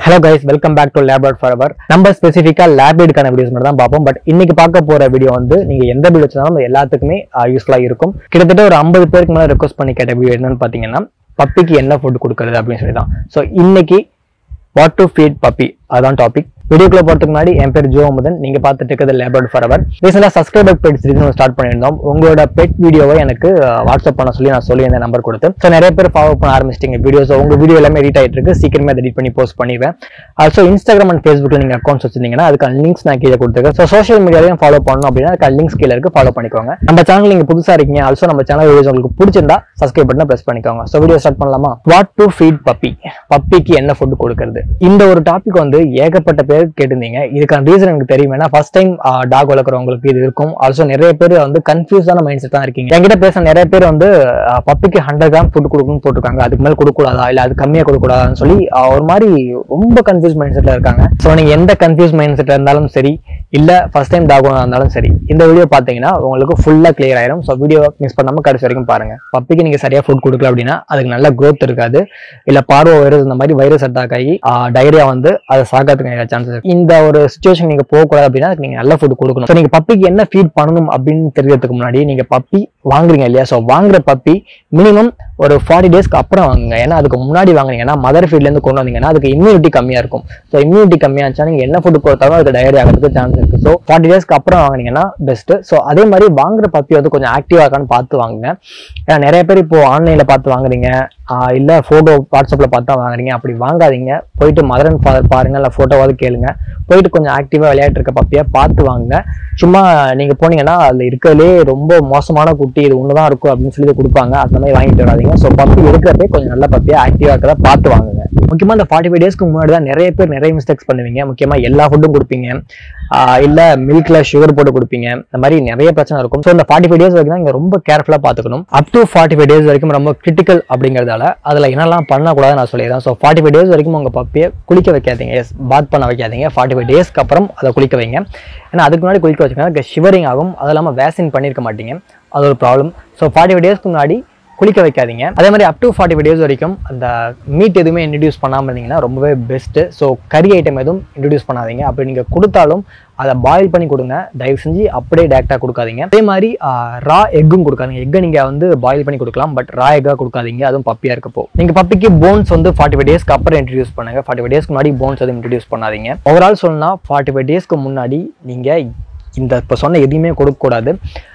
hello guys welcome back to lab for our நம்ம ஸ்பெசிஃபிக்கா லேபேடுக்கான videos மட்டும் தான் பார்ப்போம் பட் இன்னைக்கு பார்க்க போற வீடியோ வந்து நீங்க எந்த வீடியோ வச்சாலும் எல்லாத்துக்குமே யூஸ்ஃபுல்லா இருக்கும் கிட்டத்தட்ட ஒரு ஐம்பது பேருக்கு மேல ரெக்வஸ்ட் பண்ணி கேட்ட வீடியோ என்னன்னு பாத்தீங்கன்னா பப்பிக்கு என்ன ஃபுட் கொடுக்கறது அப்படின்னு சொல்லி தான் ஸோ இன்னைக்கு வாட் டு ஃபீட் பப்பி அதான் டாபிக் வீடியோக்குள்ள போறதுக்கு முன்னாடி என் பேர் ஜோ முதன் நீங்க பார்த்துட்டு இருக்கிறது லேபர்ட் ஃபார் அவர் ரீசெண்டாக சப்ஸ்கிரைபர் பெட் சீரிஸ் ஸ்டார்ட் பண்ணியிருந்தோம் உங்களோட பெட் வீடியோவை எனக்கு வாட்ஸ்அப் பண்ண சொல்லி நான் சொல்லி அந்த நம்பர் கொடுத்து ஸோ நிறைய பேர் ஃபாலோ பண்ண ஆரம்பிச்சிட்டீங்க வீடியோஸ் உங்க வீடியோ எல்லாமே எடிட் ஆயிட்டு இருக்கு சீக்கிரமே எடிட் பண்ணி போஸ்ட் பண்ணிடுவேன் ஆல்சோ இன்ஸ்டாகிராம் அண்ட் ஃபேஸ்புக்ல நீங்க அக்கௌண்ட்ஸ் வச்சிருந்தீங்கன்னா அதுக்கான லிங்க்ஸ் நான் கீழே கொடுத்துருக்கேன் ஸோ சோஷியல் மீடியாலையும் ஃபாலோ பண்ணணும் அப்படின்னா அதுக்கான லிங்க்ஸ் கீழே இருக்கு ஃபாலோ பண்ணிக்கோங்க நம்ம சேனல் நீங்க புதுசா இருக்கீங்க ஆல்சோ நம்ம சேனல் வீடியோஸ் உங்களுக்கு பிடிச்சிருந்தா சப்ஸ்கிரைப் பண்ண பிரஸ் பண்ணிக்கோங்க ஸோ வீடியோ ஸ்டார்ட் பண்ணலாமா வாட் டு ஃபீட் பப்பி பப்பிக்கு என்ன ஃபுட் கொடுக்கறது இந்த ஒரு டாபிக் வந்து ஏகப்பட்ட பேர் கேட்டிருந்தீங்க இதுக்கான ரீசன் எனக்கு தெரியும் ஏன்னா ஃபர்ஸ்ட் டைம் டாக் வளர்க்குறவங்களுக்கு இது இருக்கும் ஆல்சோ நிறைய பேர் வந்து கன்ஃபியூஸான மைண்ட் செட் தான் இருக்கீங்க என்கிட்ட பேச நிறைய பேர் வந்து பப்பிக்கு ஹண்ட்ரட் கிராம் ஃபுட் கொடுக்கணும்னு போட்டிருக்காங்க அதுக்கு மேல கொடுக்கக்கூடாதா இல்ல அது கம்மியா கொடுக்கக்கூடாதான்னு சொல்லி ஆஹ் ஒரு மாதிரி ரொம்ப கன்ஃபியூஸ் மைண்ட் செட்ல இருக்காங்க ஸோ நீங்க எந்த கன்ஃபியூஸ் மைண்ட் செட்ல இருந்தாலும் சரி இல்ல ஃபர்ஸ்ட் டைம் டாக் இருந்தாலும் சரி இந்த வீடியோ பாத்தீங்கன்னா உங்களுக்கு ஃபுல்லா கிளியர் ஆயிரும் ஸோ வீடியோ மிஸ் பண்ணாம கடைசி வரைக்கும் பாருங்க பப்பிக்கு நீங்க சரியா ஃபுட் கொடுக்கல அப்படின்னா அதுக்கு நல்ல growth இருக்காது இல்ல பார்வோ வைரஸ் இந்த மாதிரி வைரஸ் அட்டாக் ஆகி டைரியா வந்து அதை சாக்கிறதுக்கு நிறைய சான்சஸ் இருக்கு இந்த ஒரு சுச்சுவேஷன் நீங்க போகக்கூடாது அப்படின்னா அதுக்கு நீங்க நல்ல ஃபுட் கொடுக்கணும் ஸோ நீங்க பப்பிக்கு என்ன ஃபீட் பண்ணணும் அப்படின்னு தெரியறதுக்கு முன்னாடி நீங்க பப்பி வாங்குறீங்க இல்லையா ஸோ வாங்குற பப்பி மினிமம் ஒரு ஃபார்ட்டி டேஸ்க்கு அப்புறம் வாங்குங்க ஏன்னா அதுக்கு முன்னாடி வாங்குனீங்கன்னா மதர் ஃபீட்லேருந்து கொண்டு வந்தீங்கன்னா அதுக்கு இம்யூனிட்டி கம்மியாக இருக்கும் ஸோ இம்யூனிட்டி கம்மியாக இருந்துச்சா நீங்கள் என்ன ஃபுட் கொடுத்தாலும் அதுக்கு டயரி ஆகிறதுக்கு சான்ஸ் இருக்குது ஸோ ஃபார்ட்டி டேஸ்க்கு அப்புறம் வாங்குனீங்கன்னா பெஸ்ட்டு ஸோ அதே மாதிரி வாங்குற பப்பி வந்து கொஞ்சம் ஆக்டிவாக இருக்கான்னு பார்த்து வாங்குங்க ஏன்னா நிறைய பேர் இப்போ ஆன்லைனில் பார்த்து வாங்குறீங்க ஆஹ் இல்ல ஃபோட்டோ வாட்ஸ்அப்பில் பார்த்தா வாங்குறீங்க அப்படி வாங்காதீங்க போயிட்டு மதர் அண்ட் ஃபாதர் பாருங்க இல்லை ஃபோட்டோவாவது கேளுங்க போயிட்டு கொஞ்சம் ஆக்டிவாக விளையாட்டு இருக்க பப்பியை பார்த்து வாங்குங்க சும்மா நீங்க போனீங்கன்னா அதுல இருக்கிறதுலே ரொம்ப மோசமான குட்டி இது ஒண்ணுதான் இருக்கும் அப்படின்னு சொல்லி கொடுப்பாங்க அந்த மாதிரி வாங்கிட்டு வராதீங்க ஸோ பப்பி எடுக்கிறப்பே கொஞ்சம் நல்ல பப்பியா ஆக்டிவா இருக்கிறத பார்த்து வாங்குங்க முக்கியமா இந்த ஃபார்ட்டி ஃபைவ் டேஸ்க்கு முன்னாடி தான் நிறைய பேர் நிறைய மிஸ்டேக்ஸ் பண்ணுவீங்க முக்கியமா எல்லா ஃபுட்டும் கொடுப்பீங்க ஆஹ் இல்ல மில்க்ல சுகர் போட்டு கொடுப்பீங்க இந்த மாதிரி நிறைய பிரச்சனை இருக்கும் ஸோ இந்த ஃபார்ட்டி ஃபைவ் டேஸ் வரைக்கும் தான் இங்க ரொம்ப கேர்ஃபுல்லா பார்த்துக்கணும் up to forty five days வரைக்கும் ரொம்ப கிரிட்டிக்கல் அப்படிங்கிறதால அதுல என்னெல்லாம் பண்ணக்கூடாதுன்னு நான் சொல்லிடுறேன் ஸோ ஃபார்ட்டி ஃபைவ் டேஸ் வரைக்கும் உங்க பப்பியை குளிக்க வைக்காதீங்க எஸ் பாத் பண்ண வைக்காதீங்க ஃபார்ட்டி ஃபைவ் டேஸ்க்கு அப்புறம் அதை குளிக்க வைங்க ஏன்னா அதுக்கு முன்னாடி குளிக்க வச்சுக்கோங்க ஷிவரிங் ஆகும் அது இல்லாமல் வேக்சின் பண்ணியிருக்க மாட்டீங்க அது ஒரு ப்ராப்ளம் ஸோ ஃபார்ட்டி ஃபைவ் டேஸ்க்கு முன்னாடி குளிக்க வைக்காதீங்க அதே மாதிரி up to forty five days வரைக்கும் அந்த மீட் எதுவுமே இன்ட்ரடியூஸ் பண்ணாமல் இருந்தீங்கன்னா ரொம்பவே பெஸ்ட்டு ஸோ கறி ஐட்டம் எதுவும் இன்ட்ரடியூஸ் பண்ணாதீங்க அப்படி நீங்கள் கொடுத்தாலும் அதை பாயில் பண்ணி கொடுங்க தயவு செஞ்சு அப்படியே டேரெக்டாக கொடுக்காதீங்க அதே மாதிரி ரா எக்கும் கொடுக்காதீங்க எக்கை நீங்கள் வந்து பாயில் பண்ணி கொடுக்கலாம் பட் ரா எக்காக கொடுக்காதீங்க அதுவும் பப்பியாக இருக்கப்போ நீங்கள் பப்பிக்கு போன்ஸ் வந்து ஃபார்ட்டி ஃபைவ் டேஸ்க்கு அப்புறம் இன்ட்ரடியூஸ் பண்ணுங்க ஃபார்ட்டி ஃபைவ் டேஸ்க்கு முன்னாடி போன்ஸ் எதுவும் இன்ட்ரடியூஸ் பண்ணாதீங்க ஓவரால் சொல்லணும்னா ஃபார்ட்டி ஃபைவ் டேஸ்க்கு முன்னாடி நீங்கள் இந்த இப்போ சொன்ன எதையுமே கொடுக்கக்கூடாது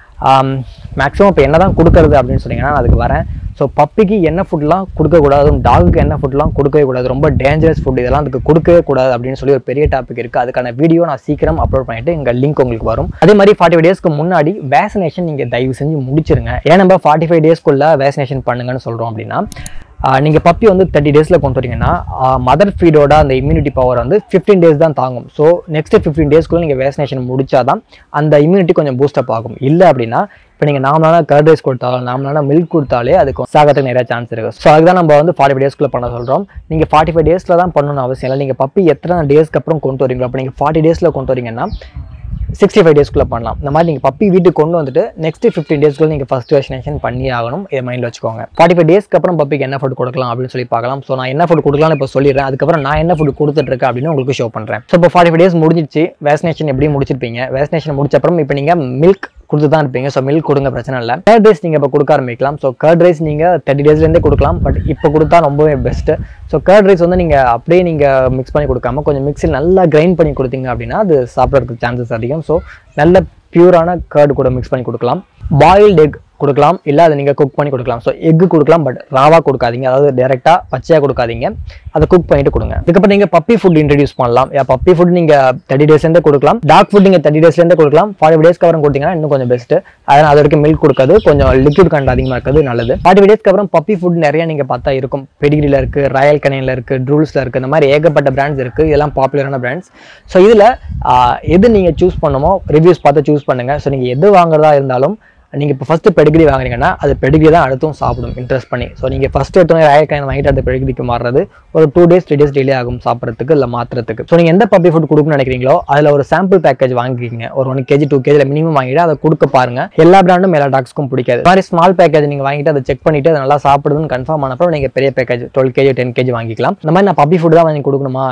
மேக்ஸிமம் இப்போ என்ன தான் கொடுக்கறது அப்படின்னு சொன்னீங்கன்னா நான் அதுக்கு வரேன் ஸோ பப்பிக்கு என்ன ஃபுட்லாம் கொடுக்கக்கூடாது அதுவும் டாகுக்கு என்ன ஃபுட்லாம் கொடுக்கவே கூடாது ரொம்ப டேஞ்சரஸ் ஃபுட் இதெல்லாம் அதுக்கு கொடுக்கவே கூடாது அப்படின்னு சொல்லி ஒரு பெரிய டாபிக் இருக்குது அதுக்கான வீடியோ நான் சீக்கிரம் அப்லோட் பண்ணிட்டு எங்கள் லிங்க் உங்களுக்கு வரும் அதே மாதிரி ஃபார்ட்டி ஃபைவ் டேஸ்க்கு முன்னாடி வேக்சினேஷன் நீங்கள் தயவு செஞ்சு முடிச்சிருங்க ஏன் நம்ம ஃபார்ட்டி ஃபைவ் டேஸ்க்குள்ள வேக்சினேஷன் பண்ணுங்கன்னு சொல்கிறோம் அப்படின்னா ஆஹ் நீங்க பப்பி வந்து தேர்ட்டி டேஸ்ல கொண்டு வரீங்கன்னா மதர் ஃபீடோட அந்த இம்யூனிட்டி பவர் வந்து ஃபிஃப்டீன் டேஸ் தான் தாங்கும் ஸோ நெக்ஸ்ட் ஃபிஃப்டீன் டேஸ்க்குள்ள நீங்க வேக்சினேஷன் முடிச்சாதான் அந்த இம்யூனிட்டி கொஞ்சம் பூஸ்டப் ஆகும் இல்லை அப்படின்னா இப்போ நீங்கள் நார்மலான கர்ட் ரைஸ் கொடுத்தாலும் நார்மலான மில்க் கொடுத்தாலே அதுக்கு சாகிறதுக்கு நிறைய சான்ஸ் இருக்கு ஸோ அதுதான் நம்ம வந்து ஃபார்ட்டி ஃபைவ் டேஸ்க்குள்ள பண்ண சொல்கிறோம் நீங்கள் ஃபார்ட்டி ஃபைவ் டேஸில் தான் பண்ணணும்னு அவசியம் இல்லை நீங்கள் பப்பி எத்தனை டேஸ்க்கு அப்புறம் கொண்டு வரீங்களோ அப்போ நீங்கள் ஃபார்ட்டி டேஸில் கொண்டு வரீங்கன்னா சிக்ஸ்டி ஃபைவ் டேஸ்க்குள்ள பண்ணலாம் இந்த மாதிரி நீங்கள் பப்பி வீட்டுக்கு கொண்டு வந்துட்டு நெக்ஸ்ட் ஃபிஃப்டீன் டேஸ்க்குள்ள நீங்கள் ஃபர்ஸ்ட் வேக்சினேஷன் பண்ணி ஆகணும் இதை மைண்டில் வச்சுக்கோங்க ஃபார்ட்டி ஃபைவ் டேஸ்க்கு அப்புறம் பப்பிக்கு என்ன ஃபுட் கொடுக்கலாம் அப்படின்னு சொல்லி பார்க்கலாம் ஸோ நான் என்ன ஃபுட் கொடுக்கலாம்னு இப்போ சொல்லிடுறேன் அதுக்கப்புறம் நான் என்ன ஃபுட் கொடுத்துட்டு இருக்கேன் அப்படின்னு உங்களுக்கு ஷோ பண்ணுறேன் ஸோ இப்போ ஃபார்ட்டி ஃபைவ் டேஸ் முடிஞ்சிச்சு வேக்சினேஷன் எப்படியும் முடிச்சிருப்பீங்க வேக்சினேஷன் முடிச்ச அப்புறம் இப்போ நீங்கள் மில்க் கொடுத்து தான் இருப்பீங்க ஸோ மில்க் கொடுங்க பிரச்சனை இல்லை கர்ட் ரைஸ் நீங்கள் இப்போ கொடுக்க ஆரம்பிக்கலாம் ஸோ கர்ட் ரைஸ் நீங்கள் தேர்ட்டி டேஸ்லேருந்தே கொடுக்கலாம் பட் இப்போ கொடுத்தா ரொம்பவே பெஸ்ட்டு ஸோ கர்ட் ரைஸ் வந்து நீங்கள் அப்படியே நீங்கள் மிக்ஸ் பண்ணி கொடுக்காம கொஞ்சம் மிக்ஸில் நல்லா கிரைண்ட் பண்ணி கொடுத்தீங்க அப்படின்னா அது சாப்பிட்றதுக்கு சான்சஸ் அதிகம் ஸோ நல்ல பியூரான கர்டு கூட மிக்ஸ் பண்ணி கொடுக்கலாம் பாயில்டு எக் கொடுக்கலாம் இல்லை அதை நீங்கள் குக் பண்ணி கொடுக்கலாம் ஸோ எக்கு கொடுக்கலாம் பட் ராவாக கொடுக்காதீங்க அதாவது டேரெக்டாக பச்சையாக கொடுக்காதீங்க அதை குக் பண்ணிட்டு கொடுங்க அதுக்கப்புறம் நீங்கள் பப்பி ஃபுட் இன்ட்ரடியூஸ் பண்ணலாம் பப்பி ஃபுட் நீங்கள் தேர்ட்டி டேஸ்லேருந்தே கொடுக்கலாம் டாக் ஃபுட் நீங்கள் தேர்ட்டி டேஸ்லேருந்தே கொடுக்கலாம் ஃபார்ட்டி டேஸ்க்கு அப்புறம் கொடுத்தீங்கன்னா இன்னும் கொஞ்சம் பெஸ்ட்டு அதனால் அது வரைக்கும் மில்க் கொடுக்காது கொஞ்சம் லிக்விட் கண்ட் அதிகமாக இருக்கிறது நல்லது ஃபார்ட்டி டேஸ்க்கு அப்புறம் பப்பி ஃபுட் நிறைய நீங்கள் பார்த்தா இருக்கும் பெடிகிரியில் இருக்குது ராயல் கனையில் இருக்குது ட்ரூல்ஸில் இருக்குது இந்த மாதிரி ஏகப்பட்ட பிராண்ட்ஸ் இருக்குது இதெல்லாம் பாப்புலரான பிராண்ட்ஸ் ஸோ இதில் எது நீங்கள் சூஸ் பண்ணுமோ ரிவ்யூஸ் பார்த்து சூஸ் பண்ணுங்கள் ஸோ நீங்கள் எது வாங்குறதா இருந்தாலும் நீங்கள் இப்போ ஃபஸ்ட்டு பெடிகிரி வாங்குறீங்கன்னா அது பெடிகிரி தான் அடுத்தும் சாப்பிடும் இன்ட்ரெஸ்ட் பண்ணி ஸோ நீங்கள் ஃபஸ்ட்டு எடுத்தோன்னே ராயல் கனைன் வாங்கிட்டு அந்த பெடிகிரிக்கு மாறுறது ஒரு two days three days delay ஆகும் சாப்பிட்றதுக்கு இல்லை மாற்றுறதுக்கு ஸோ நீங்கள் எந்த பப்பி ஃபுட் கொடுக்கணும்னு நினைக்கிறீங்களோ அதில் ஒரு சாம்பிள் பேக்கேஜ் வாங்கிக்கிங்க ஒரு ஒன் கேஜி டூ கேஜியில் மினிமம் வாங்கிட்டு அதை கொடுக்க பாருங்க எல்லா பிராண்டும் எல்லா டாக்ஸ்க்கும் பிடிக்காது இந்த மாதிரி ஸ்மால் பேக்கேஜ் நீங்கள் வாங்கிட்டு அதை செக் பண்ணிட்டு அது நல்லா சாப்பிடுதுன்னு கன்ஃபார்ம் ஆனப்போ நீங்கள் பெரிய package twelve KG ten KG வாங்கிக்கலாம் இந்த மாதிரி நான் பப்பி ஃபுட் தான் வாங்கி கொடுக்கணுமா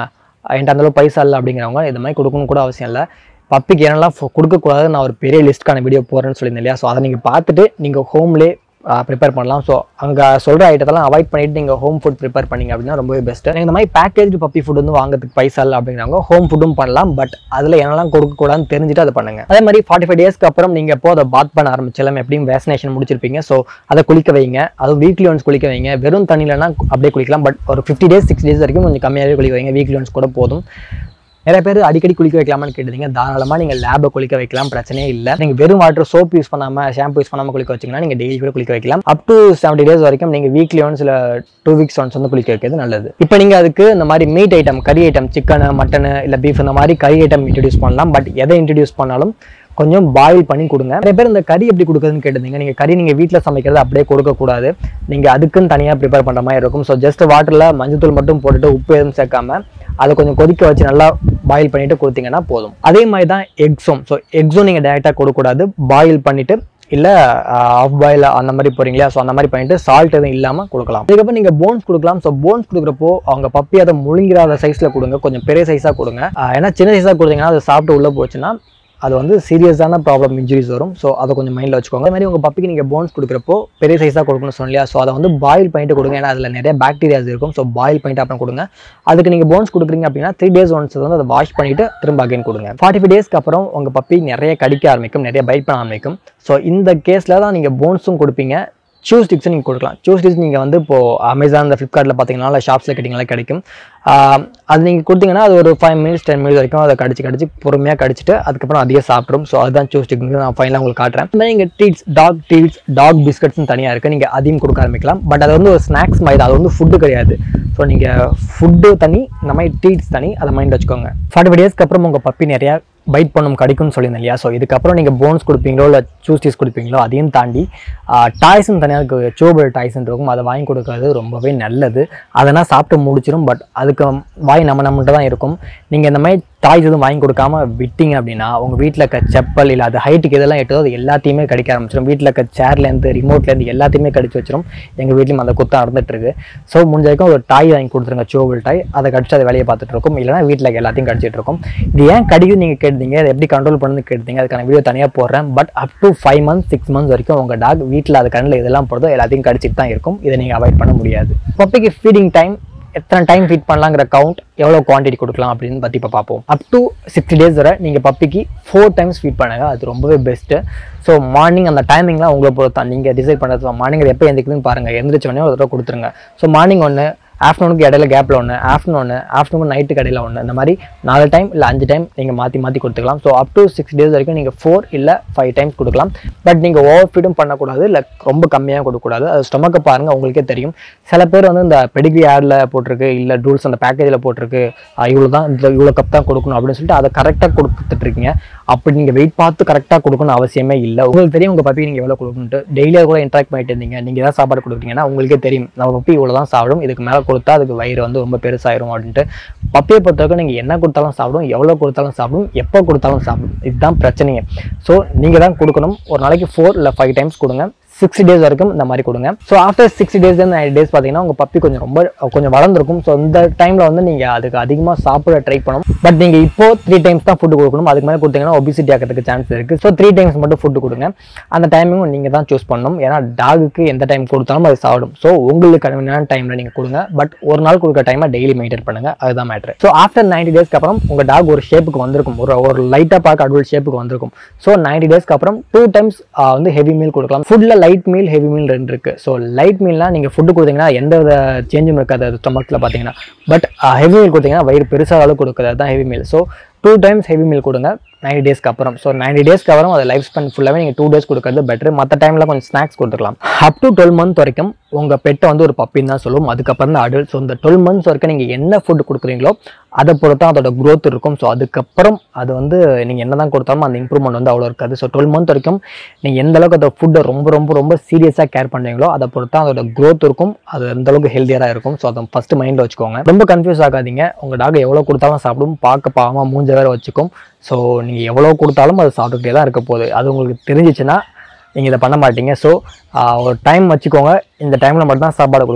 என்கிட்ட அந்தளவு பைசா இல்லை அப்படிங்கிறவங்க இது மாதிரி கொடுக்கணும் கூட அவசியம் இல்லை பப்பிக்கு என்னெல்லாம் ஃபு- கொடுக்கக்கூடாது நான் ஒரு பெரிய லிஸ்ட்க்கான வீடியோ போடுறேன்னு சொல்லியிருந்தேன் இல்லையா ஸோ அதை நீங்கள் பார்த்துட்டு நீங்கள் ஹோம்லே ப்ரிப்பேர் பண்ணலாம் ஸோ அங்கே சொல்கிற ஐட்டத்தெல்லாம் அவாய்ட் பண்ணிட்டு நீங்கள் ஹோம் ஃபுட் ப்ரிப்பேர் பண்ணீங்க அப்படின்னா ரொம்பவே பெஸ்ட்டு இந்த மாதிரி பேக்கேஜ் பப்பி ஃபுட் வந்து வாங்குறதுக்கு பைசா இல்லை அப்படிங்கிறவங்க ஹோம் ஃபுட்டும் பண்ணலாம் பட் அதில் என்னெல்லாம் கொடுக்கக்கூடாதுன்னு தெரிஞ்சுட்டு அதை பண்ணுங்க அதே மாதிரி ஃபார்ட்டி ஃபைவ் டேஸ்க்கு அப்புறம் நீங்கள் எப்போ அதை பாத் பண்ண ஆரம்பிச்சாலும் எப்படியும் வேக்சினேஷன் முடிச்சிருப்பீங்க ஸோ அதை குளிக்க வைங்க அது வீக்லி ஒன்ஸ் குளிக்க வைங்க வெறும் தண்ணியிலனா அப்படியே குளிக்கலாம் பட் ஒரு ஃபிஃப்டி டேஸ் சிக்ஸ் டேஸ் வரைக்கும் கொஞ்சம் கம்மியாகவே குளிக்க வைங்க வீக்லி ஒன்ஸ் கூட போதும் நிறைய பேர் அடிக்கடி குளிக்க வைக்கலாமான்னு கேட்டீங்க தாராளமாக நீங்கள் லேபை குளிக்க வைக்கலாம் பிரச்சனையே இல்லை நீங்கள் வெறும் வாட்டர் சோப் யூஸ் பண்ணாமல் ஷாம்பு யூஸ் பண்ணாமல் குளிக்க வச்சிங்கன்னா நீங்கள் டெய்லி கூட குளிக்க வைக்கலாம் அப் டு செவன்டி டேஸ் வரைக்கும் நீங்கள் வீக்லி ஒன்ஸ் இல்லை டூ வீக்ஸ் ஒன்ஸ் வந்து குளிக்க வைக்கிறது நல்லது இப்போ நீங்கள் அதுக்கு இந்த மாதிரி மீட் ஐட்டம் கறி ஐட்டம் சிக்கனு மட்டனு இல்லை பீஃப் இந்த மாதிரி கறி ஐட்டம் இன்ட்ரடியூஸ் பண்ணலாம் பட் எதை இன்ட்ரடியூஸ் பண்ணாலும் கொஞ்சம் பாயில் பண்ணி கொடுங்க நிறைய பேர் இந்த கறி எப்படி கொடுக்குறதுன்னு கேட்டிருந்தீங்க நீங்கள் கறி நீங்கள் வீட்டில் சமைக்கிறது அப்படியே கொடுக்கக்கூடாது நீங்கள் அதுக்குன்னு தனியாக ப்ரிப்பேர் பண்ணுற மாதிரி இருக்கும் ஸோ ஜஸ்ட் வாட்டரில் மஞ்சத்தூள் மட்டும் போட்டுட்டு உப்பு எதுவும் சேர்க்காம அதை கொஞ்சம் கொதிக்க வச்சு நல்லா பாயில் பண்ணிட்டு கொடுத்தீங்கன்னா போதும் அதே மாதிரி தான் எக்ஸும் ஸோ எக்ஸும் நீங்கள் டேரெக்டாக கொடுக்கக்கூடாது பாயில் பண்ணிட்டு இல்லை ஆஃப் பாயில் அந்த மாதிரி போறீங்களா ஸோ அந்த மாதிரி பண்ணிட்டு சால்ட் எதுவும் இல்லாமல் கொடுக்கலாம் அதுக்கப்புறம் நீங்கள் போன்ஸ் கொடுக்கலாம் ஸோ போன்ஸ் கொடுக்குறப்போ அவங்க பப்பி அதை முழுங்கிறாத சைஸில் கொடுங்க கொஞ்சம் பெரிய சைஸாக கொடுங்க ஆஹ் ஏன்னா சின்ன சைஸாக கொடுத்தீங்கன்னா அது சாப்பிட்டு உள்ளே போச்சுன்னா அது வந்து சீரியஸான ப்ராப்ளம் இன்ஜுரிஸ் வரும் ஸோ அதை கொஞ்சம் மைண்டில் வச்சுக்கோங்க அதே மாதிரி உங்கள் பப்பிக்கு நீங்கள் போன்ஸ் கொடுக்குறப்போ பெரிய சைஸாக கொடுக்கணும்னு சொன்னலையா ஸோ அதை வந்து பாயில் பண்ணிட்டு கொடுங்க ஏன்னா அதில் நிறைய பாக்டீரியாஸ் இருக்கும் ஸோ பாயில் பண்ணிட்டு அப்புறம் கொடுங்க அதுக்கு நீங்கள் போன்ஸ் கொடுக்குறீங்க அப்படின்னா த்ரீ டேஸ் ஒன்ஸ் வந்து அதை வாஷ் பண்ணிட்டு திரும்ப அகைன் கொடுங்க ஃபார்ட்டி ஃபைவ் டேஸ்க்கு அப்புறம் உங்கள் பப்பி நிறைய கடிக்க ஆரம்பிக்கும் நிறைய பைட் பண்ண ஆரம்பிக்கும் ஸோ இந்த கேஸில் தான் நீங்கள் போன்ஸும் கொடுப்பீங்க சூ ஸ்டிக்ஸும் நீங்கள் கொடுக்கலாம் சூ ஸ்டிக்ஸ் நீங்கள் வந்து இப்போ அமேசான் இந்த ஃப்ளிப்கார்ட்டில் பார்த்தீங்கன்னா இல்லை ஷாப்ஸில் கேட்டிங்களா கிடைக்கும் ஆஹ் அது நீங்கள் கொடுத்தீங்கன்னா அது ஒரு ஃபைவ் மினிட்ஸ் டென் மினிட்ஸ் வரைக்கும் அதை கடிச்சு கடிச்சு பொறுமையாக கடிச்சிட்டு அதுக்கப்புறம் அதிகம் சாப்பிட்ரும் ஸோ அதுதான் சூ ஸ்டிக் நான் ஃபைனலாக உங்களுக்கு காட்டுறேன் இந்த மாதிரி நீங்கள் ட்ரீட்ஸ் டாக் ட்ரீட்ஸ் டாக் பிஸ்கட்ஸ்னு தனியாக இருக்குது நீங்கள் அதையும் கொடுக்க ஆரம்பிக்கலாம் பட் அது வந்து ஒரு ஸ்நாக்ஸ் மாதிரி தான் அது வந்து ஃபுட்டு கிடையாது ஸோ நீங்கள் ஃபுட்டு தனி இந்த மாதிரி ட்ரீட்ஸ் தனி அதை மைண்ட் வச்சுக்கோங்க ஃபார்ட்டி ஃபைவ் டேஸ்க்கு அப்புறம் உங்கள் பப்பி நிறையா பைட் பண்ணும் கடிக்கும்னு சொல்லியிருந்தேன் இல்லையா ஸோ இதுக்கப்புறம் நீங்கள் போன்ஸ் கொடுப்பீங்களோ இல்லை சூஸ்டிஸ் கொடுப்பீங்களோ அதையும் தாண்டி டாய்ஸும் தனியாக இருக்குது சோபர் டாய்ஸ்ன்னு இருக்கும் அதை வாங்கி கொடுக்கறது ரொம்பவே நல்லது அதெல்லாம் சாப்பிட்டு முடிச்சிடும் பட் அதுக்கு வாய் நம்ம நம்மகிட்ட தான் இருக்கும் நீங்கள் இந்த மாதிரி டாய்ஸ் எதுவும் வாங்கி கொடுக்காம விட்டீங்க அப்படின்னா உங்கள் வீட்டில் இருக்க செப்பல் இல்லை அது ஹைட்டுக்கு எதெல்லாம் எட்டுதோ அது எல்லாத்தையுமே கடிக்க ஆரம்பிச்சிடும் வீட்டில் இருக்க சேர்லேருந்து ரிமோட்லேருந்து எல்லாத்தையுமே கடிச்சு வச்சிரும் எங்கள் வீட்லையும் அந்த குத்தம் நடந்துட்டு இருக்கு ஸோ முடிஞ்ச வரைக்கும் ஒரு டாய் வாங்கி கொடுத்துருங்க சோவல் டாய் அதை கடிச்சு அதை வேலையை பார்த்துட்டு இருக்கும் இல்லைனா வீட்டில் எல்லாத்தையும் கடிச்சிட்டு இருக்கும் இது ஏன் கடிக்கும் நீங்கள் கேட்டீங்க அதை எப்படி கண்ட்ரோல் பண்ணுன்னு கேட்டீங்க அதுக்கான வீடியோ தனியாக போடுறேன் but up to five months six months வரைக்கும் உங்கள் டாக் வீட்டில் அது கண்ணில் இதெல்லாம் போடுறதோ எல்லாத்தையும் கடிச்சிட்டு தான் இருக்கும் இதை நீங்கள் அவாய்ட் பண்ண முடியாது பப்பிக்கு ஃபீடிங் டைம் எத்தனை டைம் ஃபீட் பண்ணலாங்கிற கவுண்ட் எவ்வளோ குவான்டிட்டி கொடுக்கலாம் அப்படின்னு பற்றி இப்போ பார்ப்போம் அப் டு சிக்ஸ்டி டேஸ் வரை நீங்கள் பப்பிக்கு ஃபோர் டைம்ஸ் ஃபீட் பண்ணுங்க அது ரொம்பவே பெஸ்ட்டு ஸோ மார்னிங் அந்த டைமிங்லாம் உங்களை பொறுத்து தான் நீங்கள் டிசைட் பண்ணுறது மார்னிங் எப்போ எந்திரிக்குதுன்னு பாருங்கள் எந்திரிச்ச உடனே ஒரு தடவை கொடுத்துருங்க ஸோ மார்னிங் ஒன்று ஆஃப்டர்நூனுக்கு இடையில கேப்பில் ஒன்று ஆஃப்டர்நூன் ஒன்று ஆஃப்டர்நூன் நைட்டுக்கு இடையில ஒன்று இந்த மாதிரி நாலு டைம் இல்லை அஞ்சு டைம் நீங்கள் மாற்றி மாற்றி கொடுத்துக்கலாம் so up to six days வரைக்கும் நீங்கள் ஃபோர் இல்லை ஃபைவ் டைம்ஸ் கொடுக்கலாம் பட் நீங்கள் ஓவர் ஃபீடும் பண்ணக்கூடாது இல்லை ரொம்ப கம்மியாக கொடுக்கக்கூடாது அது ஸ்டொமக்கை பாருங்கள் உங்களுக்கே தெரியும் சில பேர் வந்து இந்த பெடிகிரி ஆடில் போட்டிருக்கு இல்லை ரூல்ஸ் அந்த பேக்கேஜில் போட்டிருக்கு இவ்வளோ தான் இந்த இவ்வளோ கப் தான் கொடுக்கணும் அப்படின்னு சொல்லிட்டு அதை கரெக்டாக கொடுத்துட்டு இருக்கீங்க அப்படி நீங்கள் வெயிட் பார்த்து கரெக்டாக கொடுக்கணும் அவசியமே இல்லை உங்களுக்கு தெரியும் உங்கள் பப்பி நீங்கள் எவ்வளோ கொடுக்கணுன்ட்டு டெய்லியாக கூட இன்ட்ராக்ட் பண்ணிட்டு இருந்தீங்க நீங்கள் ஏதாவது சாப்பாடு கொடுக்குறீங்கன்னா உங்களுக்கே தெரியும் நம்ம பப்பி இவ்வளோ தான் சாப்பிடும் இதுக்கு மேலே கொடுத்தா அதுக்கு வயிறு வந்து ரொம்ப பெருசாயிரும் அப்படின்ட்டு பப்பியை பொறுத்தவரைக்கும் நீங்கள் என்ன கொடுத்தாலும் சாப்பிடும் எவ்வளோ கொடுத்தாலும் சாப்பிடும் எப்போ கொடுத்தாலும் சாப்பிடும் இதுதான் பிரச்சனையே ஸோ நீங்கள் தான் கொடுக்கணும் ஒரு நாளைக்கு ஃபோர் இல்லை ஃபைவ் டைம்ஸ் கொடுங்க சிக்ஸ்டி டேஸ் வரைக்கும் இந்த மாதிரி கொடுங்க so after sixty days nine days பார்த்தீங்கன்னா உங்கள் பப்பி கொஞ்சம் ரொம்ப கொஞ்சம் வளர்ந்துருக்கும் ஸோ இந்த டைமில் வந்து நீங்கள் அதுக்கு அதிகமாக சாப்பிட ட்ரை பண்ணணும் பட் நீங்கள் இப்போ த்ரீ டைம்ஸ் தான் ஃபுட்டு கொடுக்கணும் அதுக்கு மேலே கொடுத்தீங்கன்னா ஒபிசிட்டி ஆகிறதுக்கு சான்ஸ் இருக்குது ஸோ த்ரீ டைம்ஸ் மட்டும் ஃபுட்டு கொடுங்க அந்த டைமிங்கும் நீங்கள் தான் சூஸ் பண்ணணும் ஏன்னா டாகுக்கு எந்த டைம் கொடுத்தாலும் அது சாப்பிடும் ஸோ உங்களுக்கு கன்வீனியான டைமில் நீங்கள் கொடுங்க பட் ஒரு நாள் கொடுக்குற டைமை டெய்லி மெயின்டைன் பண்ணுங்க அதுதான் மேட்ரு ஸோ ஆஃப்டர் நைன்டி டேஸ்க்கு அப்புறம் உங்கள் டாக் ஒரு ஷேப்புக்கு வந்திருக்கும் ஒரு ஒரு லைட்டாக பார்க்க அடல்ட் ஷேப்புக்கு வந்திருக்கும் ஸோ நைன்டி டேஸ்க்கு அப்புறம் டூ டைம்ஸ் வந்து ஹெவி மீல் கொடுக்கலாம் ஃபுட்டில் லைட் மீல் ஹெவி மீல் ரெண்டு இருக்குது ஸோ லைட் மீல்லாம் நீங்கள் ஃபுட்டு கொடுத்தீங்கன்னா எந்த வித சேஞ்சும் இருக்காது அது ஸ்டொமக்கில் பார்த்தீங்கன்னா பட் ஹெவி மீல் கொடுத்தீங்கன்னா வயிறு பெருசாக அளவு கொடுக்குறது அதுதான் heavy meal so two times heavy meal கொடுங்க நைன்டி டேஸ்க்கு அப்புறம் ஸோ நைன்டி டேஸ்க்கு அப்புறம் அதை லைஃப் ஸ்பென் ஃபுல்லாகவே நீங்கள் டூ டேஸ் கொடுக்கறது பெட்டர் மற்ற டைமில் கொஞ்சம் ஸ்நாக்ஸ் கொடுத்துக்கலாம் அப் டு டுவெல் மந்த் வரைக்கும் உங்கள் பெட்டை வந்து ஒரு பப்பின்னு தான் சொல்லுவோம் அதுக்கப்புறம் தான் அடல்ட் ஸோ இந்த டுவெல் மந்த்ஸ் வரைக்கும் நீங்கள் என்ன ஃபுட் கொடுக்குறீங்களோ அதை பொறுத்து அதோட growth இருக்கும் ஸோ அதுக்கப்புறம் அது வந்து நீங்கள் என்ன தான் கொடுத்தாலும் அந்த இம்ப்ரூவ்மெண்ட் வந்து அவ்வளோ இருக்காது ஸோ டுவெல் மந்த் வரைக்கும் நீங்கள் எந்த அளவுக்கு அந்த ஃபுட்டை ரொம்ப ரொம்ப ரொம்ப சீரியஸாக கேர் பண்ணுறீங்களோ அதை பொறுத்து தான் அதோட growth இருக்கும் அது எந்த அளவுக்கு ஹெல்த்தியராக இருக்கும் ஸோ அதை ஃபஸ்ட்டு மைண்டில் வச்சுக்கோங்க ரொம்ப கன்ஃபியூஸ் ஆகாதீங்க உங்கள் டாக் எவ்வளோ கொடுத்தாலும் சாப்பிடும் பார்க்க பாவமாக மூஞ்ச வேற வச்சுக்கும் ஸோ நீங்கள் எவ்வளோ கொடுத்தாலும் அது சாப்பிட்டுக்கிட்டே தான் இருக்க போகுது அது உங்களுக்கு தெரிஞ்சிச்சுன்னா நீங்கள் இதை பண்ண மாட்டீங்க ஸோ ஒரு டைம் வச்சுக்கோங்க இந்த டைமில் மட்டும் தான் சாப்பாடு கொடுக்கணும்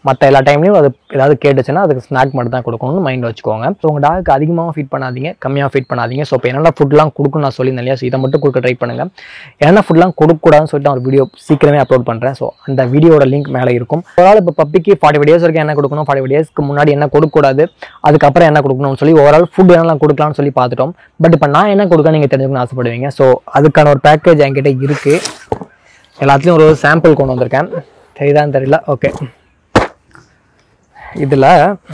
மற்ற எல்லா டைம்லையும் அது ஏதாவது கேட்டுச்சுன்னா அதுக்கு ஸ்நாக் மட்டும் தான் கொடுக்கணும்னு மைண்டில் வச்சுக்கோங்க ஸோ உங்கள் டாக்கு அதிகமாக ஃபீட் பண்ணாதீங்க கம்மியாக ஃபீட் பண்ணாதீங்க ஸோ இப்போ என்னென்ன ஃபுட்லாம் கொடுக்கணும் நான் சொல்லியிருந்தேன் இல்லையா ஸோ இதை மட்டும் கொடுக்க ட்ரை பண்ணுங்கள் என்னென்ன ஃபுட்லாம் கொடுக்கக்கூடாதுன்னு சொல்லிட்டு நான் ஒரு வீடியோ சீக்கிரமே அப்லோட் பண்ணுறேன் ஸோ அந்த வீடியோட லிங்க் மேலே இருக்கும் ஓவரால் இப்போ பப்பிக்கு ஃபார்ட்டி ஃபைவ் டேஸ் வரைக்கும் என்ன கொடுக்கணும் ஃபார்ட்டி ஃபைவ் டேஸ்க்கு முன்னாடி என்ன கொடுக்கக்கூடாது அதுக்கப்புறம் என்ன கொடுக்கணும்னு சொல்லி ஓவரால் ஃபுட் என்னெல்லாம் கொடுக்கலாம்னு சொல்லி பார்த்துட்டோம் பட் இப்போ நான் என்ன கொடுக்க நீங்கள் தெரிஞ்சுக்கணும்னு ஆசைப்படுவீங்க ஸோ அதுக்கான ஒரு பேக்கேஜ் என்கிட்ட இருக்குது எல்லாத்துலேயும் ஒரு சாம்பிள் கொண்டு வந்திருக்கேன் தெரியுதான்னு தெரியல ஓகே இதில்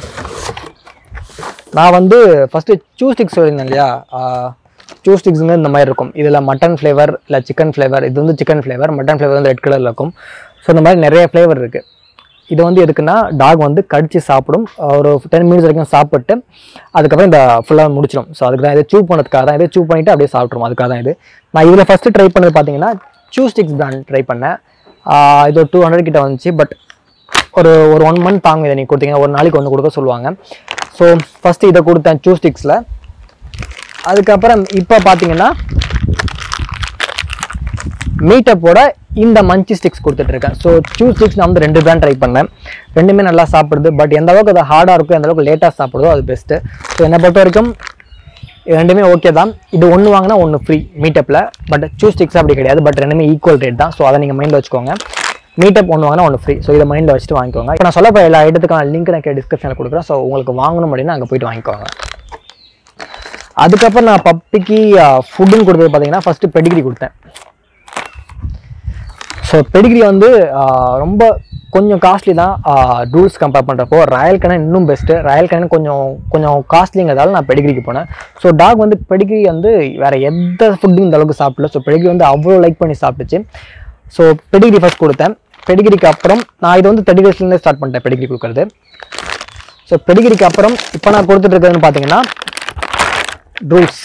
நான் வந்து ஃபஸ்ட்டு சூ ஸ்டிக்ஸ் சொல்லியிருந்தேன் இல்லையா சூ ஸ்டிக்ஸுங்க இந்த மாதிரி இருக்கும் இதில் மட்டன் ஃப்ளேவர் இல்லை சிக்கன் ஃப்ளேவர் இது வந்து சிக்கன் ஃப்ளேவர் மட்டன் ஃப்ளேவர் வந்து ரெட் கலரில் இருக்கும் ஸோ இந்த மாதிரி நிறைய ஃப்ளேவர் இருக்குது இது வந்து எதுக்குன்னா டாக் வந்து கடிச்சு சாப்பிடும் ஒரு டென் மினிட்ஸ் வரைக்கும் சாப்பிட்டு அதுக்கப்புறம் இந்த ஃபுல்லாக முடிச்சிடும் ஸோ அதுக்கு தான் இதை சூ பண்ணதுக்காக தான் இதை சூ பண்ணிவிட்டு அப்படியே சாப்பிட்ரும் அதுக்காக தான் இது நான் இதில் ஃபஸ்ட்டு ட்ரை பண்ணது பார்த்தீங்கன்னா சூ ஸ்டிக்ஸ் பிராண்ட் ட்ரை பண்ணேன் ஆஹ் இது ஒரு டூ ஹண்ட்ரட் கிட்ட வந்துச்சு பட் ஒரு ஒரு ஒன் மந்த் தாங்க இதை நீங்கள் கொடுத்தீங்கன்னா ஒரு நாளைக்கு ஒன்று கொடுக்க சொல்லுவாங்க ஸோ ஃபஸ்ட்டு இதை கொடுத்தேன் சூ ஸ்டிக்ஸில் அதுக்கப்புறம் இப்போ பார்த்தீங்கன்னா மீட்டப்போட இந்த மஞ்சி ஸ்டிக்ஸ் கொடுத்துட்ருக்கேன் ஸோ சூ ஸ்டிக்ஸ் நான் வந்து ரெண்டு பிராண்ட் ட்ரை பண்ணேன் ரெண்டுமே நல்லா சாப்பிடுது பட் எந்த அளவுக்கு அது ஹார்டாக இருக்கோ எந்த அளவுக்கு லேட்டாக சாப்பிடுதோ அது பெஸ்ட்டு ஸோ என்னை பொறுத்த வரைக்கும் இது ரெண்டுமே ஓகே தான் இது ஒன்று வாங்கினா ஒன்று ஃப்ரீ மீட்டப்பில் பட் சூ ஸ்டிக்ஸ் அப்படி கிடையாது பட் ரெண்டுமே ஈக்குவல் ரேட் தான் ஸோ அதை நீங்கள் மைண்டில் வச்சுக்கோங்க மீட்டப் ஒன்று வாங்கினா ஒன்று ஃப்ரீ ஸோ இதை மைண்டில் வச்சுட்டு வாங்கிக்கோங்க இப்போ நான் சொல்ல போகிற எல்லா இடத்துக்கான லிங்க் நான் டிஸ்கிரிப்ஷனில் கொடுக்குறேன் ஸோ உங்களுக்கு வாங்கணும் அப்படின்னா அங்கே போயிட்டு வாங்கிக்கோங்க அதுக்கப்புறம் நான் பப்பிக்கு ஃபுட்டுன்னு கொடுத்தது பார்த்தீங்கன்னா ஃபஸ்ட்டு பெடிகிரி கொடுத்தேன் ஸோ பெடிகிரி வந்து ஆஹ், ரொம்ப கொஞ்சம் காஸ்ட்லி தான் ரூல்ஸ் கம்பேர் பண்ணுறப்போ ராயல் கனன் இன்னும் பெஸ்ட்டு ராயல் கனன் கொஞ்சம் கொஞ்சம் காஸ்ட்லிங்கிறதால நான் பெடிகிரிக்கு போனேன் ஸோ டாக் வந்து பெடிகிரி வந்து வேறு எந்த ஃபுட்டும் இந்த அளவுக்கு சாப்பிடல ஸோ பெடிகிரி வந்து அவ்வளோ லைக் பண்ணி சாப்பிட்டுச்சு ஸோ பெடிகிரி ஃபஸ்ட் கொடுத்தேன் பெடிகிரிக்கு அப்புறம் நான் இது வந்து தேர்ட்டி டேஸ்லேருந்தே ஸ்டார்ட் பண்ணிட்டேன் பெடிகிரி கொடுக்குறது ஸோ பெடிகிரிக்கு அப்புறம் இப்போ நான் கொடுத்துட்டு இருக்கிறதுன்னு பார்த்தீங்கன்னா ரூல்ஸ்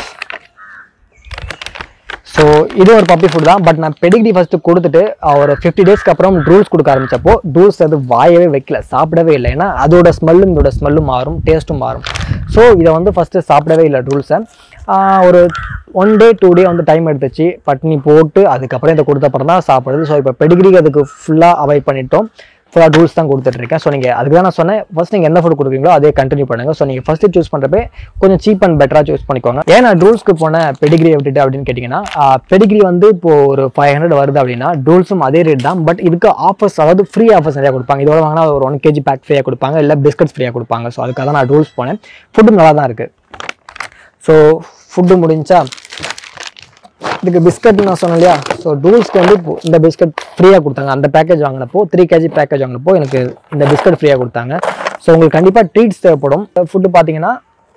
ஸோ இது ஒரு பப்பி ஃபுட் தான் பட் நான் பெடிகிரி ஃபஸ்ட்டு கொடுத்துட்டு அஹ், ஒரு ஃபிஃப்டி டேஸ்க்கு அப்புறம் ரூல்ஸ் கொடுக்க ஆரம்பிச்சப்போ ரூல்ஸ் அது வாயவே வைக்கல சாப்பிடவே இல்லை ஏன்னா அதோட ஸ்மெல்லும் இதோட ஸ்மெல்லும் மாறும் டேஸ்ட்டும் மாறும் ஸோ இதை வந்து ஃபஸ்ட்டு சாப்பிடவே இல்லை ரூல்ஸை ஒரு ஒன் டே டூ டே வந்து டைம் எடுத்துச்சு பட்னி போட்டு அதுக்கப்புறம் இதை கொடுத்த அப்புறம் தான் சாப்பிடுது ஸோ இப்போ பெடிகிரிக்கு அதுக்கு ஃபுல்லாக அவாய்ட் பண்ணிட்டோம் ஃபுல்லாக ரூல்ஸ் தான் கொடுத்துட்ருக்கேன் ஸோ நீங்கள் அதுக்கு தான் நான் சொன்னேன் ஃபர்ஸ்ட் நீங்கள் என்ன ஃபுட் கொடுக்குறீங்களோ அதே கண்டினியூ பண்ணுங்கள் ஸோ நீங்கள் ஃபஸ்ட்டு சூஸ் பண்ணுறப்ப கொஞ்சம் சீப் அண்ட் பெட்டராக சூஸ் பண்ணிக்கோங்க ஏன் நான் ரூல்ஸ்க்கு போன பெடிகிரி விட்டுட்டு அப்படின்னு கேட்டிங்கன்னா பெடிகிரி வந்து இப்போ ஒரு ஃபைவ் ஹண்ட்ரட் வருது அப்படின்னா ரூல்ஸும் அதே ரேட் தான் பட் இதுக்கு ஆஃபர்ஸ் அதாவது ஃப்ரீ ஆஃபர்ஸ் நிறையா கொடுப்பாங்க இதோட வாங்கினா ஒரு ஒன் கேஜி பேக் ஃப்ரீயாக கொடுப்பாங்க இல்லை பிஸ்கட்ஸ் ஃப்ரீயாக கொடுப்பாங்க ஸோ அதுக்காக தான் நான் ரூல்ஸ் போனேன் ஃபுட்டும் நல்லா தான் இருக்குது ஸோ ஃபுட்டு முடிஞ்சா இதுக்கு பிஸ்கட் நான் சொன்னேன் இல்லையா ஸோ டூல்ஸ்க்கு வந்து இப்போ இந்த பிஸ்கட் ஃப்ரீயாக கொடுத்தாங்க அந்த பேக்கேஜ் வாங்கினப்போ த்ரீ கேஜி பேக்கேஜ் வாங்கினப்போ எனக்கு இந்த பிஸ்கட் ஃப்ரீயாக கொடுத்தாங்க ஸோ உங்களுக்கு கண்டிப்பாக ட்ரீட்ஸ் தேவைப்படும் ஃபுட்டு பார்த்தீங்கன்னா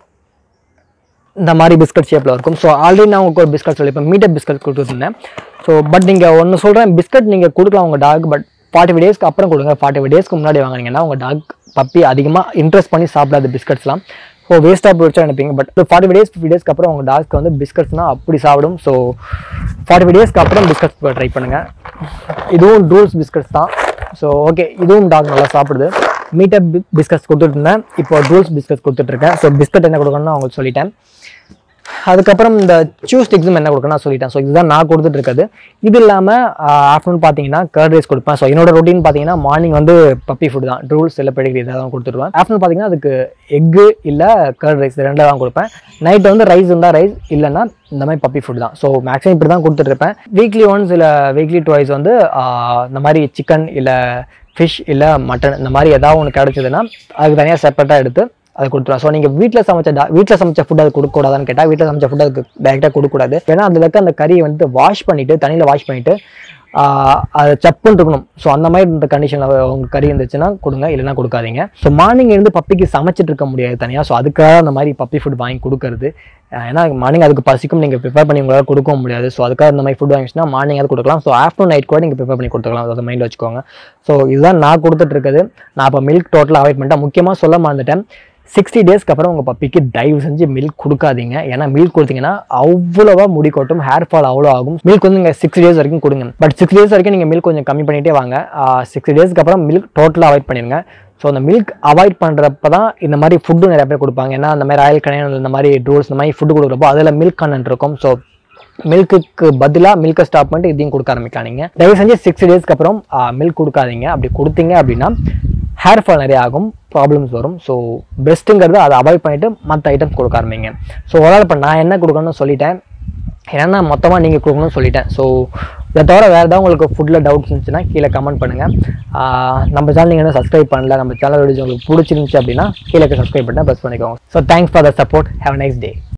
இந்த மாதிரி பிஸ்கட் ஷேப்பில் இருக்கும் ஸோ ஆல்ரெடி நான் உங்களுக்கு ஒரு பிஸ்கட் சொல்லி இப்போ மீட்டர் பிஸ்கட் கொடுத்துருந்தேன் ஸோ பட் நீங்கள் ஒன்று சொல்கிறேன் பிஸ்கட் நீங்கள் கொடுக்கலாம் உங்கள் டாக் பட் ஃபார்ட்டி ஃபைவ் டேஸ்க்கு அப்புறம் கொடுங்க ஃபார்ட்டி ஃபைவ் டேஸ்க்கு முன்னாடி வாங்கினீங்கன்னா உங்கள் டாக் பப்பி அதிகமாக இன்ட்ரெஸ்ட் பண்ணி சாப்பிடாத பிஸ்கட்ஸ்லாம் ஸோ வேஸ்ட்டாக போயிடுச்சா நினைப்பீங்க but forty five days fifty டேஸ்க்கு அப்புறம் உங்கள் டாக்ஸ்க்கு வந்து பிஸ்கட்ஸ்னால் அப்படி சாப்பிடும் ஸோ ஃபார்ட்டி ஃபைவ் டேஸ்க்கு அப்புறம் பிஸ்கட்ஸ் ட்ரை பண்ணுங்கள் இதுவும் டூல்ஸ் பிஸ்கட்ஸ் தான் ஸோ ஓகே இதுவும் டாக் நல்லா சாப்பிடுது மீட்டர் பிஸ்கட்ஸ் கொடுத்துட்டு இருந்தேன் இப்போ டூல்ஸ் பிஸ்கட்ஸ் கொடுத்துட்ருக்கேன் ஸோ பிஸ்கட் என்ன கொடுக்கணும்னு அவங்களுக்கு சொல்லிட்டேன் அதுக்கப்புறம் இந்த சூ ஸ்டிக்ஸும் என்ன கொடுக்கணும் நான் சொல்லிட்டேன் ஸோ இதுதான் நான் கொடுத்துட்டு இருக்கிறது இது இல்லாமல் ஆஃப்டர்நூன் பார்த்தீங்கன்னா கர்ட் ரைஸ் கொடுப்பேன் ஸோ என்னோட ரொட்டீன் பார்த்தீங்கன்னா மார்னிங் வந்து பப்பி ஃபுட் தான் ரூல்ஸ் இல்லை பெடிகிரி இதை தான் கொடுத்துருவேன் ஆஃப்டர்நூன் பார்த்தீங்கன்னா அதுக்கு எக்கு இல்லை கர்ட் ரைஸ் ரெண்டு தான் கொடுப்பேன் நைட் வந்து ரைஸ் இருந்தால் ரைஸ் இல்லைன்னா இந்த மாதிரி பப்பி ஃபுட் தான் ஸோ மேக்ஸிமம் இப்படி தான் கொடுத்துட்ருப்பேன் வீக்லி ஒன்ஸ் இல்லை வீக்லி டுவைஸ் வந்து ஆஹ், இந்த மாதிரி சிக்கன் இல்லை ஃபிஷ் இல்லை மட்டன் இந்த மாதிரி ஏதாவது ஒன்று கிடச்சிதுன்னா அதுக்கு தனியாக செப்பரேட்டாக எடுத்து அது கொடுத்துருவோம் ஸோ நீங்கள் வீட்டில் சமைச்ச டா வீட்டில் சமைச்ச ஃபுட் அது கொடுக்கக்கூடாதான்னு கேட்டால் வீட்டில் சமைச்ச ஃபுட் அதுக்கு டேரெக்டாக கொடுக்கக்கூடாது ஏன்னா அதில் இருக்க அந்த கறியை வந்து வாஷ் பண்ணிவிட்டு தண்ணியில் வாஷ் பண்ணிவிட்டு அது சப்புன்னு இருக்கணும் ஸோ அந்த மாதிரி இந்த கண்டிஷனில் உங்க கறி இருந்துச்சுன்னா கொடுங்க இல்லைன்னா கொடுக்காதீங்க ஸோ மார்னிங் இருந்து பப்பிக்கு சமைச்சிட்டு இருக்க முடியாது தனியாக ஸோ அதுக்காக அந்த மாதிரி பப்பி ஃபுட் வாங்கி கொடுக்கறது அஹ் ஏன்னா மார்னிங் அதுக்கு பசிக்கும் நீங்கள் ப்ரிப்பேர் பண்ணி உங்களால் கொடுக்கவும் முடியாது ஸோ அதுக்காக இந்த மாதிரி ஃபுட் வாங்கிச்சுன்னா மார்னிங் அது கொடுக்கலாம் ஸோ ஆஃப்டர்நூன் நைட் கூட நீங்கள் ப்ரிப்பேர் பண்ணி கொடுத்துக்கலாம் அதை மைண்டில் வச்சுக்கோங்க ஸோ இதுதான் நான் கொடுத்துட்டு இருக்குது நான் இப்போ மில்க் டோட்டலாக அவாய்ட் பண்ணிட்டேன் முக்கியமாக சொல்ல மறந்துட்டேன் சிக்ஸ்டி டேஸ்க்கு அப்புறம் உங்கள் பப்பிக்கு தயவு செஞ்சு மில்க் கொடுக்காதீங்க ஏன்னா மில்க் கொடுத்தீங்கன்னா அவ்வளோவா முடி கொட்டும் ஹேர் ஃபால் அவ்வளோ ஆகும் மில்க் வந்து நீங்கள் சிக்ஸ் டேஸ் வரைக்கும் கொடுங்க பட் சிக்ஸ் டேஸ் வரைக்கும் நீங்கள் மில்க் கொஞ்சம் கம்மி பண்ணிகிட்டே வாங்க சிக்ஸ்டி டேஸ்க்கு அப்புறம் மில்க் டோட்டலாக அவாய்ட் பண்ணிடுங்க ஸோ அந்த மில்க் அவாய்ட் பண்ணுறப்ப தான் இந்த மாதிரி ஃபுட்டு நிறைய பேர் கொடுப்பாங்க ஏன்னா அந்த மாதிரி ஆயில் கணையன் இந்த மாதிரி ரூல்ஸ் இந்த மாதிரி ஃபுட்டு கொடுக்குறப்போ அதில் மில்க் கண்டென்ட் இருக்கும் ஸோ மில்க்குக்கு பதிலாக மில்கை ஸ்டாப் பண்ணிட்டு இதையும் கொடுக்க ஆரம்பிக்கலாம் நீங்கள் தயவு செஞ்சு சிக்ஸ் டேஸ்க்கு அப்புறம் மில்க் கொடுக்காதீங்க அப்படி கொடுத்தீங்க அப்படின்னா ஹேர் ஃபால் நிறைய ஆகும் ப்ராப்ளம்ஸ் வரும் ஸோ பெஸ்ட்டுங்கிறது அதை அவாய்ட் பண்ணிவிட்டு மற்ற ஐட்டம்ஸ் கொடுக்க ஆரம்பிங்க ஸோ ஓவரால் இப்போ நான் என்ன கொடுக்கணும்னு சொல்லிட்டேன் ஏன்னா மொத்தமாக நீங்கள் கொடுக்கணும்னு சொல்லிட்டேன் ஸோ இதை தவிர வேறு ஏதாவது உங்களுக்கு ஃபுட்டில் டவுட்ஸ் இருந்துச்சுன்னா கீழே கமெண்ட் பண்ணுங்கள் நம்ம சேனல் நீங்கள் என்ன சப்ஸ்கிரைப் பண்ணல நம்ம சேனல் வீடியோ உங்களுக்கு பிடிச்சிருந்துச்சு அப்படின்னா கீழே சப்ஸ்கிரைப் பண்ணால் ப்ரெஸ் பண்ணிக்கோங்க so thanks for the support have nice day